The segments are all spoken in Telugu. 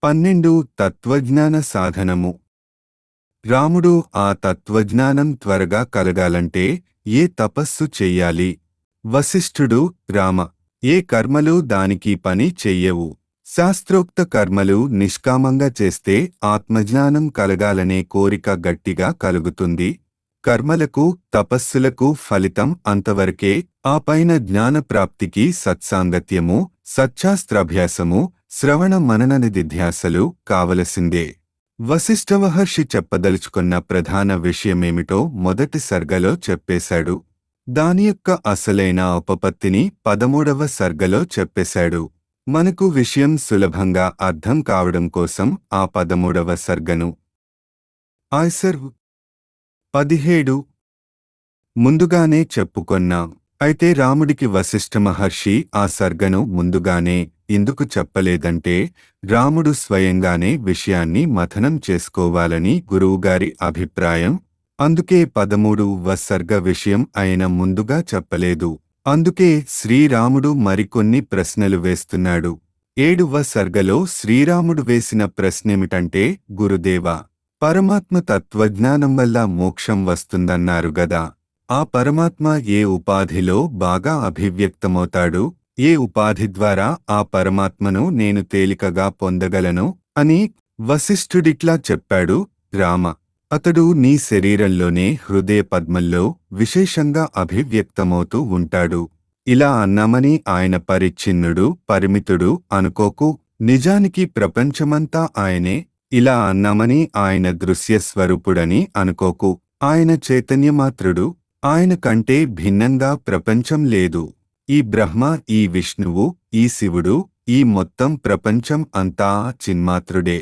పన్నెండు తత్వజ్ఞాన సాధనము రాముడు ఆ తత్వజ్ఞానం త్వరగా కలగాలంటే ఏ తపస్సు చెయ్యాలి వశిష్ఠుడు రామ ఏ కర్మలు దానికి పని చెయ్యవు శాస్త్రోక్త కర్మలు నిష్కామంగా చేస్తే ఆత్మజ్ఞానం కలగాలనే కోరిక గట్టిగా కలుగుతుంది కర్మలకు తపస్సులకు ఫలితం అంతవరకే ఆ పైన జ్ఞానప్రాప్తికి సత్సాంగత్యము సచ్చాస్త్రాభ్యాసము శ్రవణ మనన నిధిధ్యాసలు కావలసిందే వశిష్ఠమహర్షి చెప్పదలుచుకున్న ప్రధాన విషయమేమిటో మొదటి సర్గలో చెప్పేశాడు దాని యొక్క అసలైన ఉపపత్తిని పదమూడవ సర్గలో చెప్పేశాడు మనకు విషయం సులభంగా అర్థం కావడం కోసం ఆ పదమూడవ సర్గను ఆయ్సర్ పదిహేడు ముందుగానే చెప్పుకొన్నాం అయితే రాముడికి వశిష్ఠ మహర్షి ఆ సర్గను ముందుగానే ఎందుకు చెప్పలేదంటే రాముడు స్వయంగానే విషయాన్ని మథనం చేసుకోవాలని గురువుగారి అభిప్రాయం అందుకే పదమూడు సర్గ విషయం ఆయన ముందుగా చెప్పలేదు అందుకే శ్రీరాముడు మరికొన్ని ప్రశ్నలు వేస్తున్నాడు ఏడువ సర్గలో శ్రీరాముడు వేసిన ప్రశ్నేమిటంటే గురుదేవా పరమాత్మ తత్వజ్ఞానం వల్ల మోక్షం వస్తుందన్నారు గదా ఆ పరమాత్మ ఏ ఉపాధిలో బాగా అభివ్యక్తమవుతాడు ఏ ఉపాధి ద్వారా ఆ పరమాత్మను నేను తేలికగా పొందగలను అని వశిష్ఠుడిట్లా చెప్పాడు రామ అతడు నీ శరీరంలోనే హృదయ పద్మంలో విశేషంగా అభివ్యక్తమవుతూ ఉంటాడు ఇలా అన్నామని ఆయన పరిచ్ఛిన్నుడు పరిమితుడు అనుకోకు నిజానికి ప్రపంచమంతా ఆయనే ఇలా అన్నామని ఆయన దృశ్య స్వరూపుడని అనుకోకు ఆయన చైతన్యమాత్రుడు ఆయన కంటే భిన్నంగా ప్రపంచం లేదు ఈ బ్రహ్మ ఈ విష్ణువు ఈ శివుడు ఈ మొత్తం ప్రపంచం అంతా చిన్మాత్రుడే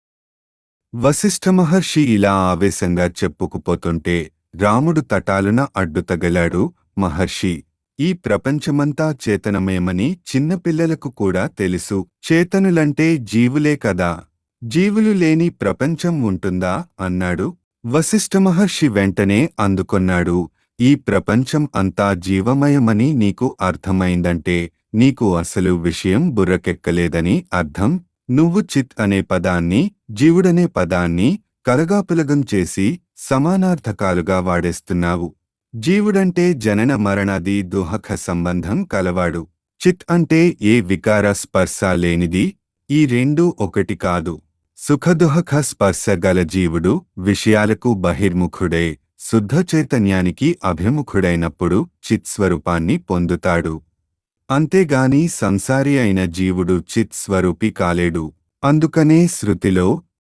వశిష్ఠ మహర్షి ఇలా ఆవేశంగా చెప్పుకుపోతుంటే రాముడు తటాలున అడ్డుతగలాడు మహర్షి ఈ ప్రపంచమంతా చేతనమేమని చిన్నపిల్లలకు కూడా తెలుసు చేతనులంటే జీవులే కదా జీవులు లేని ప్రపంచం ఉంటుందా అన్నాడు వశిష్ఠ మహర్షి వెంటనే అందుకొన్నాడు ఈ ప్రపంచం అంతా జీవమయమని నీకు అర్థమైందంటే నీకు అసలు విషయం బుర్రకెక్కలేదని అర్థం నువ్వు చిత్ అనే పదాన్ని జీవుడనే పదాన్ని కలగాపులగం చేసి సమానార్థకాలుగా వాడేస్తున్నావు జీవుడంటే జనన మరణాది దుహక సంబంధం కలవాడు చిత్ అంటే ఏ వికార స్పర్శ లేనిది ఈ రెండూ ఒకటి కాదు సుఖదుహక స్పర్శ గల జీవుడు విషయాలకు బహిర్ముఖుడే శుద్ధ చైతన్యానికి అభిముఖుడైనప్పుడు చిత్స్వరూపాన్ని పొందుతాడు అంతేగాని సంసారి అయిన జీవుడు చిత్స్వరూపి కాలేడు అందుకనే శృతిలో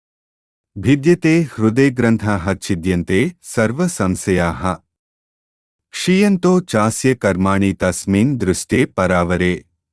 భిద్యతే హృదయగ్రంథా ఛిద్యంతే సర్వ సంశయాః క్షీయంతో చాస్య కర్మాణి తస్మిన్ దృష్టే పరావరే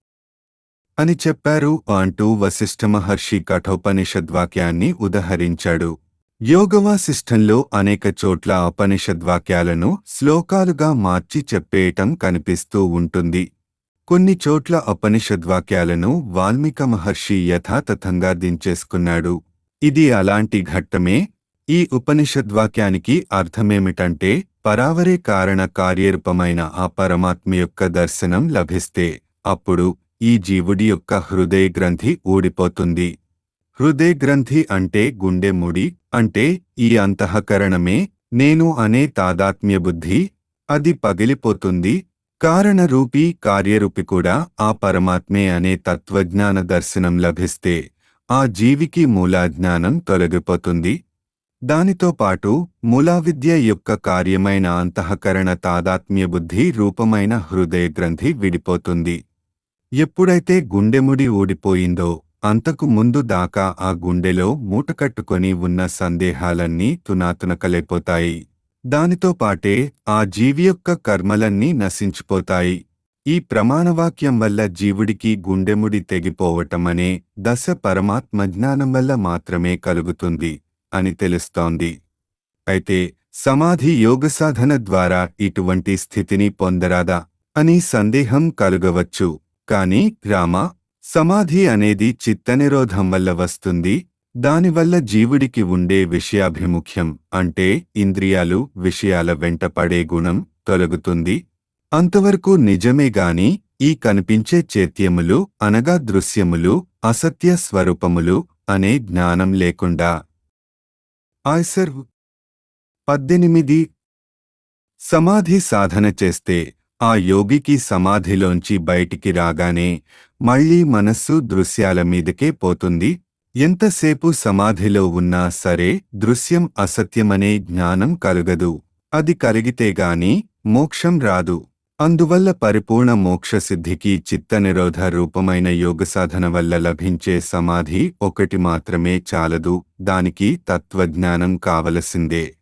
అని చెప్పారు అంటూ వశిష్ఠ మహర్షి కఠోపనిషద్వాక్యాన్ని ఉదహరించాడు యోగవాసిష్ఠంలో అనేక చోట్ల ఉపనిషద్వాక్యాలను శ్లోకాలుగా మార్చి చెప్పేయటం కనిపిస్తూ ఉంటుంది కొన్ని చోట్ల ఉపనిషద్వాక్యాలను వాల్మీక మహర్షి యథాతథంగా దించేసుకున్నాడు ఇది అలాంటి ఘట్టమే ఈ ఉపనిషద్వాక్యానికి అర్థమేమిటంటే పరావరే కారణ కార్యరూపమైన ఆ పరమాత్మ యొక్క దర్శనం లభిస్తే అప్పుడు ఈ జీవుడి యొక్క హృదయ గ్రంథి ఊడిపోతుంది హృదయ గ్రంథి అంటే గుండె ముడి అంటే ఈ అంతఃకరణమే నేను అనే తాదాత్మ్య బుద్ధి అది పగిలిపోతుంది కారణరూపీ కార్యరూపి కూడా ఆ పరమాత్మే అనే తత్వజ్ఞాన దర్శనం లభిస్తే ఆ జీవికి మూలాజ్ఞానం తొలగిపోతుంది దానితో పాటు మూలావిద్య యొక్క కార్యమైన అంతఃకరణ తాదాత్మ్య బుద్ధి రూపమైన హృదయ గ్రంథి విడిపోతుంది ఎప్పుడైతే గుండెముడి ఊడిపోయిందో అంతకు ముందు దాకా ఆ గుండెలో మూటకట్టుకొని ఉన్న సందేహాలన్నీ తునాతునకలైపోతాయి దానితో పాటే ఆ జీవి యొక్క కర్మలన్నీ నశించిపోతాయి ఈ ప్రమాణవాక్యం వల్ల జీవుడికి గుండెముడి తెగిపోవటమనే దశ పరమాత్మ జ్ఞానం వల్ల మాత్రమే కలుగుతుంది అని తెలుస్తోంది అయితే సమాధి యోగసాధన ద్వారా ఇటువంటి స్థితిని పొందరాదా అని సందేహం కలుగవచ్చు కాని రామ సమాధి అనేది చిత్తనిరోధం వల్ల వస్తుంది దానివల్ల జీవుడికి ఉండే విషయాభిముఖ్యం అంటే ఇంద్రియాలు విషయాల వెంట పడే గుణం తొలగుతుంది అంతవరకు నిజమే గాని ఈ కనిపించే చేత్యములు అనగా దృశ్యములు అసత్య స్వరూపములు అనే జ్ఞానం లేకుండా ఆయ్సర్ పద్దెనిమిది సమాధి సాధన చేస్తే ఆ యోగికి సమాధిలోంచి బయటికి రాగానే మళ్ళీ మనస్సు దృశ్యాల మీదకే పోతుంది ఎంతసేపు సమాధిలో ఉన్నా సరే దృశ్యం అసత్యమనే జ్ఞానం కలుగదు అది కలిగితేగాని మోక్షం రాదు అందువల్ల పరిపూర్ణ మోక్షసిద్ధికి చిత్తనిరోధ రూపమైన యోగ సాధన వల్ల లభించే సమాధి ఒకటి మాత్రమే చాలదు దానికి తత్వజ్ఞానం కావలసిందే